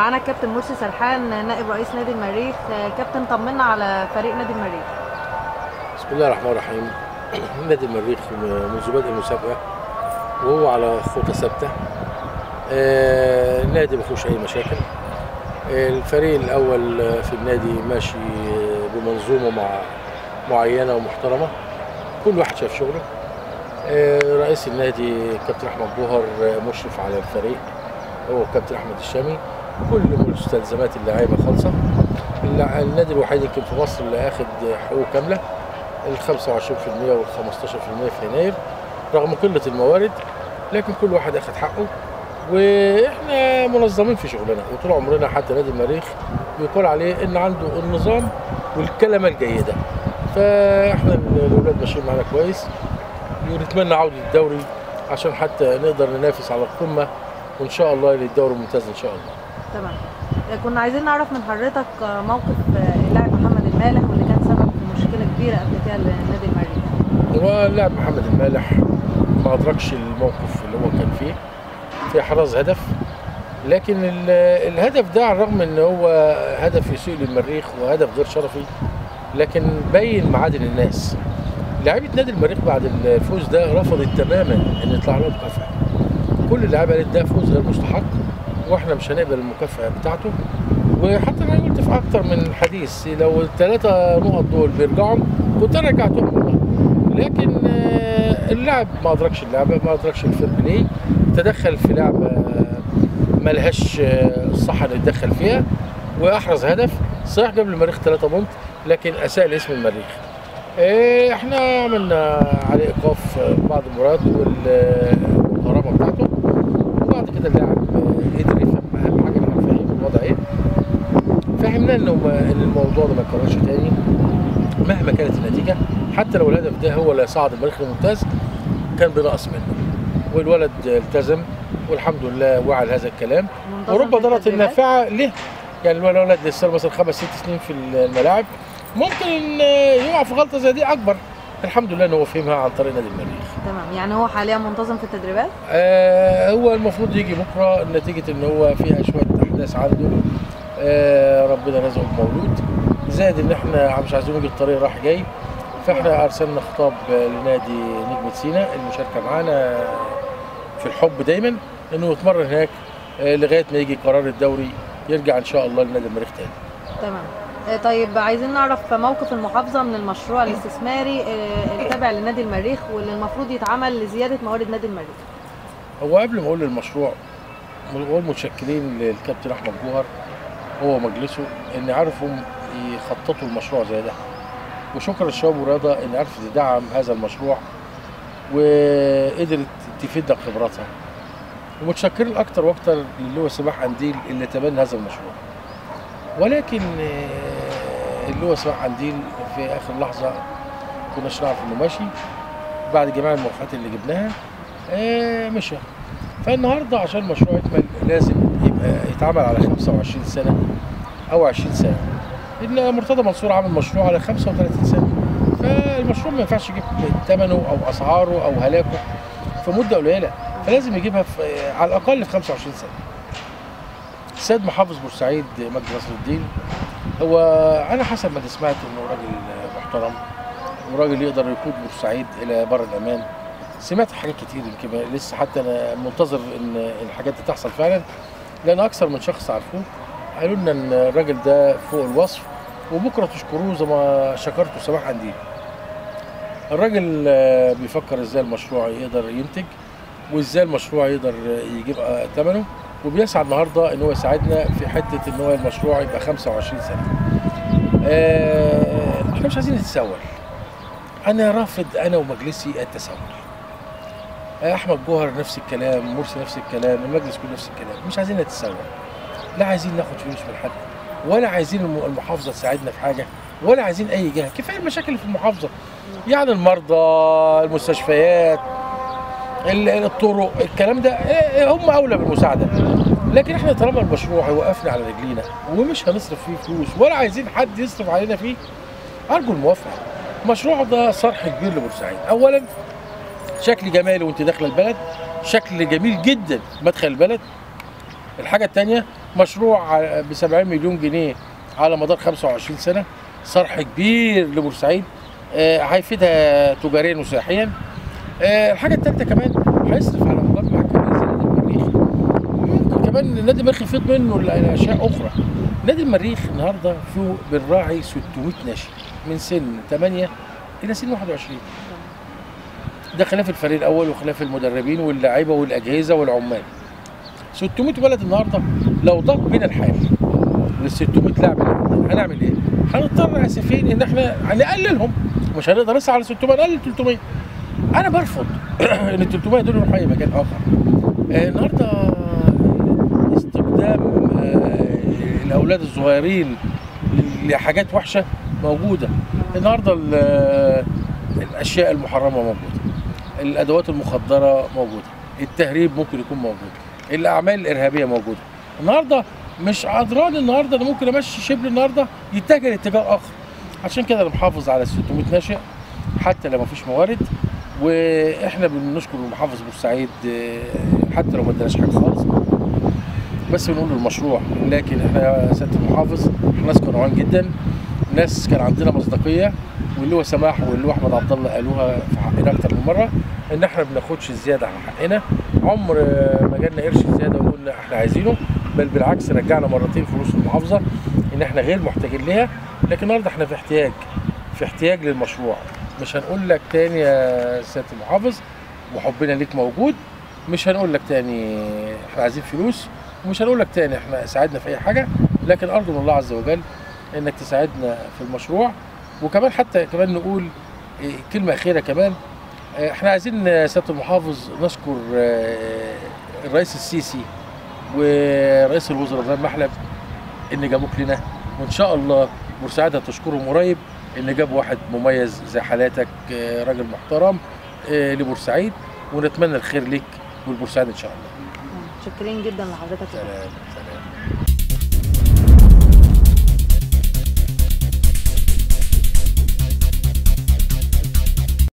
معانا الكابتن مرسي سرحان نائب رئيس نادي المريخ آه، كابتن طمنا على فريق نادي المريخ بسم الله الرحمن الرحيم نادي المريخ منذ بدء المسابقه وهو على خطى ثابته آه، النادي ما فيهوش اي مشاكل آه، الفريق الاول في النادي ماشي بمنظومه مع معينه ومحترمه كل واحد شاف شغله آه، رئيس النادي كابتن احمد جوهر آه، مشرف على الفريق هو كابتن احمد الشامي كل مستلزمات اللاعيبه خالصه الل- النادي الوحيد يمكن في مصر اللي اخد حقوق كامله ال 25% وال 15% في يناير رغم قله الموارد لكن كل واحد اخد حقه واحنا منظمين في شغلنا وطول عمرنا حتى نادي المريخ بيقول عليه ان عنده النظام والكلمه الجيده فاحنا الاولاد ماشيين معانا كويس ونتمنى عوده الدوري عشان حتى نقدر ننافس على القمه وان شاء الله للدوري الممتاز ان شاء الله تمام آه، كنا عايزين نعرف من حضرتك آه، موقف آه، اللاعب محمد المالح واللي كان سبب في مشكله كبيره قبل كده لنادي المريخ هو اللاعب محمد المالح ما ادركش الموقف اللي هو كان فيه في احراز هدف لكن ال- الهدف ده على الرغم ان هو هدف يسيء للمريخ وهدف غير شرفي لكن بين معادن الناس لعيبه نادي المريخ بعد الفوز ده رفضت تماما ان يطلع لهم مكافاه كل اللعيبه قالت ده فوز غير مستحق واحنا مش هنقبل المكافاه بتاعته وحتى انا قلت في اكتر من حديث لو الثلاثه نقط دول بيرجعوا كنت انا رجعتهم والله لكن آه، اللاعب ما ادركش اللعبه ما ادركش الفير بلاي تدخل في لعبه ملهاش آه، الصح انه يتدخل فيها واحرز هدف صحيح جاب المريخ 3 بونت لكن اساء لاسم المريخ آه، احنا عملنا عليه ايقاف آه، بعض المباريات والغرامه بتاعته وبعد كده اللاعب آه، قدر يفهم اهم حاجه احنا فاهم الوضع ايه فهمنا انه ما- ان الموضوع ده ما يتكررش تاني مهما كانت النتيجه حتى لو الهدف ده هو اللي صعد المريخ الممتاز كان بنقص منه والولد التزم والحمد لله وعى لهذا الكلام منتظم ورب في ضاره التدريبات. نافعه له يعني الولد لسه له مثلا خمس ست سنين في الملاعب ممكن إن يقع في غلطه زي دي اكبر الحمد لله ان هو فهمها عن طريق نادي المريخ تمام يعني هو حاليا منتظم في التدريبات آه هو المفروض يجي بكره نتيجه ان هو فيها شويه احداث عنده آه ربنا رزقه بمولود زائد ان احنا مش عايزين نيجي الطريق راح جاي فاحنا ارسلنا خطاب آه، لنادي نجمه سينا المشاركه معانا في الحب دايما انه يتمرن هناك آه لغايه ما يجي قرار الدوري يرجع ان شاء الله لنادي المريخ تاني تمام آه، طيب عايزين نعرف موقف المحافظه من المشروع الاستثماري آه، التابع لنادي المريخ واللي المفروض يتعمل لزياده موارد نادي المريخ هو قبل ما اقول المشروع بقول متشكرين للكابتن احمد جوهر هو ومجلسه ان عرفوا يخططوا المشروع زي ده وشكرا للشباب والرياضه ان عرفت تدعم هذا المشروع وقدرت تفيدنا بخبراتها ومتشكرين اكتر واكتر للي هو سماح قنديل اللي تبنى هذا المشروع ولكن آه، اللي هو سماح قنديل في اخر لحظه كناش نعرف انه ماشي بعد جميع الموافقات اللي جبناها آه، مشى فالنهارده عشان المشروع يكمل لازم يبقى يتعمل على 25 سنه او 20 سنه لان مرتضى منصور عمل مشروع على 35 سنه فالمشروع ما ينفعش يجيب ثمنه او اسعاره او هلاكه في مده قليله فلازم يجيبها في على الاقل في 25 سنه السيد محافظ بورسعيد مجدي نصر الدين هو انا حسب ما سمعت انه راجل محترم وراجل يقدر يقود بورسعيد الى بر الامان سمعت حاجات كتير يمكن لسه حتى انا منتظر ان الحاجات دي تحصل فعلا لان اكثر من شخص عرفوه قالوا لنا ان الراجل ده فوق الوصف وبكره تشكروه زي ما شكرته سماح قنديل الراجل آه، بيفكر ازاي المشروع يقدر ينتج وازاي المشروع يقدر يجيب آه، ثمنه وبيسعى النهارده ان هو يساعدنا في حته ان هو المشروع يبقى 25 سنه. آه، احنا مش عايزين نتسول. انا رافض انا ومجلسي التسول. آه، احمد جوهر نفس الكلام، مرسي نفس الكلام، المجلس كله نفس الكلام، مش عايزين نتسول. لا عايزين ناخد فلوس من حد ولا عايزين الم- المحافظه تساعدنا في حاجه ولا عايزين اي جهه، كفايه المشاكل اللي في المحافظه. يعني المرضى، المستشفيات، ال- الطرق الكلام ده إيه، هم اولى بالمساعده لكن احنا طالما المشروع هيوقفنا على رجلينا ومش هنصرف فيه فلوس ولا عايزين حد يصرف علينا فيه ارجو الموافقه المشروع ده صرح كبير لبورسعيد اولا شكل جمالي وانت داخله البلد شكل جميل جدا مدخل البلد الحاجه الثانيه مشروع ب 70 مليون جنيه على مدار 25 سنه صرح كبير لبورسعيد آه، هيفيدها تجاريا وسياحيا آه، الحاجه الثالثه كمان هيصرف على مجمع كمان زي نادي المريخ ممكن كمان نادي المريخ يفيض منه لاشياء اخرى نادي المريخ النهارده فيه بنراعي 600 ناشئ من سن 8 الى سن 21 ده خلاف الفريق الاول وخلاف المدربين واللاعيبه والاجهزه والعمال 600 ولد النهارده لو ضاق بنا الحال لل 600 لاعب اللي عندنا، هنعمل ايه؟ هنضطر اسفين ان احنا هنقللهم مش هنقدر نسعى على 600 نقلل 300 انا برفض ان ال 300 دول يروحوا اي مكان اخر آه، النهارده استخدام آه، الاولاد الصغيرين لحاجات وحشه موجوده النهارده ال- الاشياء المحرمه موجوده الادوات المخدره موجوده التهريب ممكن يكون موجود الاعمال الارهابيه موجوده النهارده مش عذران النهارده انا ممكن امشي شبل النهارده يتجه لاتجاه اخر عشان كده انا محافظ على 600 ناشئ حتى لو مفيش موارد واحنا بنشكر محافظ بورسعيد آه، حتى لو ما اداناش حاجه خالص بس بنقول له المشروع لكن احنا يا سياده المحافظ احنا ناس قنوعين جدا ناس كان عندنا مصداقيه واللي هو سماح واللي هو احمد عبد الله قالوها في حقنا اكتر من مره ان احنا ما بناخدش زياده عن حقنا عمر آه، ما جالنا قرش زياده وقلنا احنا عايزينه بل بالعكس رجعنا مرتين فلوس المحافظه ان احنا غير محتاجين ليها لكن النهارده احنا في احتياج في احتياج للمشروع مش هنقول لك تاني يا سياده المحافظ وحبنا ليك موجود مش هنقول لك تاني احنا عايزين فلوس ومش هنقول لك تاني احنا ساعدنا في اي حاجه لكن ارجو من الله عز وجل انك تساعدنا في المشروع وكمان حتى كمان نقول إيه، كلمه اخيره كمان اه، احنا عايزين آه، سياده المحافظ نشكر آه، الرئيس السيسي ورئيس الوزراء ابراهيم محلب ان جابوك لنا وان شاء الله بورسعيد هتشكرهم قريب ان جاب واحد مميز زي حالاتك آه، راجل محترم آه، لبورسعيد ونتمنى الخير ليك والبورسعيد ان شاء الله شكرين جدا لحضرتك سلام سلام